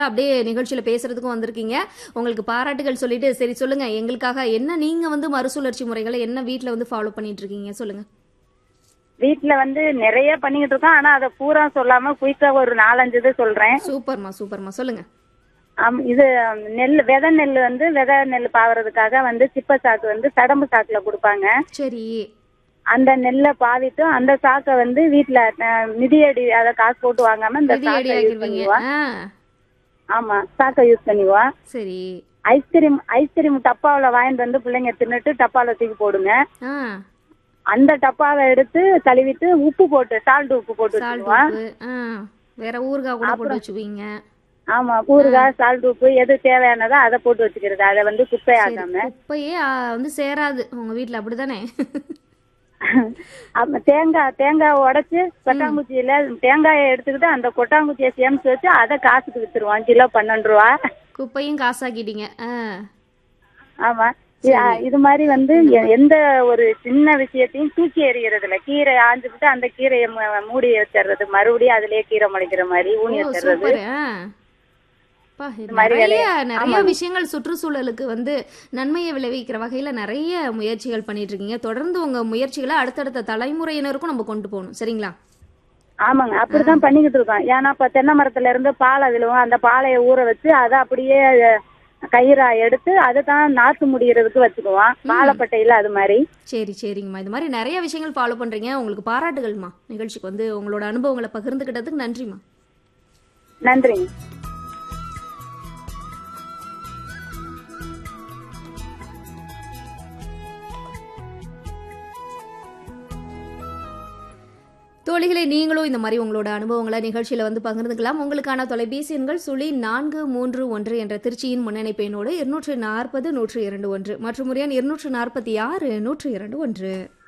அப்படியே நிகழ்ச்சியில பேசுறதுக்கும் வந்திருக்கீங்க உங்களுக்கு பாராட்டுகள் சொல்லிட்டு சரி சொல்லுங்க எங்களுக்காக என்ன நீங்க வந்து மறுசுழற்சி முறைகளை என்ன வீட்ல வந்து ஃபாலோ பண்ணிட்டு இருக்கீங்க சொல்லுங்க வீட்ல வந்து நிறைய பண்ணிக்கிட்டு இருக்கோம் ஆனா அதை பூரா சொல்லாம குயிக்கா ஒரு நாலஞ்சு இது சொல்றேன் சூப்பர்மா சூப்பர்மா சொல்லுங்க ஆம், இது நெல் விதை நெல் வந்து விதை நெல் பாவுறதுக்காக வந்து சிப்ப சாக்கு வந்து சடம்பு சாக்குல கொடுப்பாங்க சரி அந்த நெல்லை பாவிட்டு அந்த சாக்கை வந்து வீட்டுல அஹ், மிதியடி அதை காசு போட்டு வாங்காம இந்த எது சாக்கை ஐடியா யூஸ் ஆக்கிருவீங்க பண்ணிக்குவோம் ஆ ஆமா சாக்கை யூஸ் பண்ணிக்குவோம் சரி ஐஸ்கிரீம் ஐஸ்கிரீம் டப்பாவுல வாங்கிட்டு வந்து பிள்ளைங்க தின்னுட்டு டப்பால தூக்கி போடுங்க ஆ அந்த டப்பாவை எடுத்து கழுவிட்டு உப்பு போட்டு சால்ட் உப்பு போட்டு சால்ட் வச்சுக்குவோம் உப்பு ஆ வேற ஊறுகாய் கூட போட்டு வச்சுக்குவீங்க ஆமா ஊறுகாய் சால்ட் உப்பு எது தேவையானதோ அதை போட்டு வச்சுக்கிறது அதை வந்து குப்பை ஆகாம குப்பையே ஆ, வந்து சேராது உங்க வீட்ல அப்படிதானே அப்ப தேங்காய் தேங்காய் உடைச்சு கொட்டாங்குச்சியில தேங்காயை எடுத்துக்கிட்டு அந்த கொட்டாங்குச்சியை சேமிச்சு வச்சு அதை காசுக்கு வித்துருவோம் கிலோ பன்னெண்டு ரூபா குப்பையும் காசாக்கிட்டீங்க ஆ ஆமா இ- இது மாதிரி வந்து எ- எந்த ஒரு சின்ன விஷயத்தையும் தூக்கி எறியறது இல்ல கீரை ஆஞ்சுக்கிட்டு அந்த கீரையை ம- மூடி வச்சிடுறது மறுபடியும் அதுலயே கீரை முளைக்கிற மாதிரி ஊனி ஓ வச்சிடுறது சூப்பர் ஆ அப்பா, இது மாதிரி நிறைய வேலையா- நிறைய விஷயங்கள் சுற்றுச்சூழலுக்கு வந்து நன்மையை விளைவிக்கிற வகையில நிறைய முயற்சிகள் பண்ணிட்டு இருக்கீங்க தொடர்ந்து உங்க முயற்சிகளை அடுத்தடுத்த தலைமுறையினருக்கும் நம்ம கொண்டு போகணும் சரிங்களா ஆமாங்க அப்படிதான் பண்ணிக்கிட்டு இருக்கோம் ஏன்னா இப்ப தென்னை மரத்துல இருந்து பாலை விழுவும் அந்த பாலையை ஊற வச்சு அதை அப்படியே கயிறா எடுத்து அதை தான் நாத்து முடியறதுக்கு வச்சுக்குவோம் வாழைப்பட்டையில அது மாதிரி சரி சரிங்கம்மா இது மாதிரி நிறைய விஷயங்கள் ஃபாலோ பண்றீங்க உங்களுக்கு பாராட்டுகள்மா நிகழ்ச்சிக்கு வந்து உங்களோட அனுபவங்களை பகிர்ந்துக்கிட்டதுக்கு நன்றிம்மா நன்றிங்க தோழிகளை நீங்களும் இந்த மாதிரி உங்களோட அனுபவங்களை நிகழ்ச்சியில வந்து பகிர்ந்துக்கலாம் உங்களுக்கான தொலைபேசி எண்கள் சுழி நான்கு மூன்று ஒன்று என்ற திருச்சியின் முன்னணிப்பு எண்ணோடு இருநூற்று நாற்பது நூற்று இரண்டு ஒன்று மற்றும் முறையான் இருநூற்று நாற்பத்தி ஆறு நூற்று இரண்டு ஒன்று